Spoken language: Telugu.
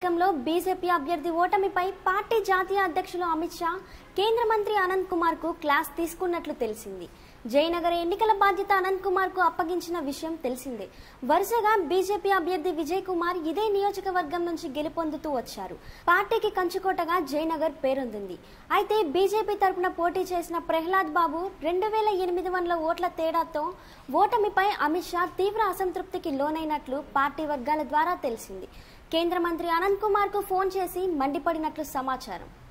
నియోజకవర్గంలో బీజేపీ అభ్యర్థి ఓటమిపై పార్టీ జాతీయ అధ్యక్షులు అమిత్ షా కేంద్ర మంత్రి అనంత్ కుమార్ కు క్లాస్ తీసుకున్నట్లు తెలిసింది జయనగర్ ఎన్నికల బాధ్యత అనంత్ కుమార్ కు అప్పగించిన విషయం తెలిసిందే వరుసగా బీజేపీ అభ్యర్థి విజయ్ కుమార్ ఇదే నియోజకవర్గం నుంచి గెలుపొందుతూ వచ్చారు పార్టీకి కంచుకోటగా జయనగర్ పేరొందింది అయితే బీజేపీ తరపున పోటీ చేసిన ప్రహ్లాద్ బాబు రెండు వేల ఎనిమిది వందల ఓట్ల తేడాతో ఓటమిపై అమిత్ షా తీవ్ర అసంతృప్తికి లోనైనట్లు పార్టీ వర్గాల ద్వారా తెలిసింది కేంద్ర మంత్రి అనంత్ కుమార్ కు ఫోన్ చేసి మండిపడినట్లు సమాచారం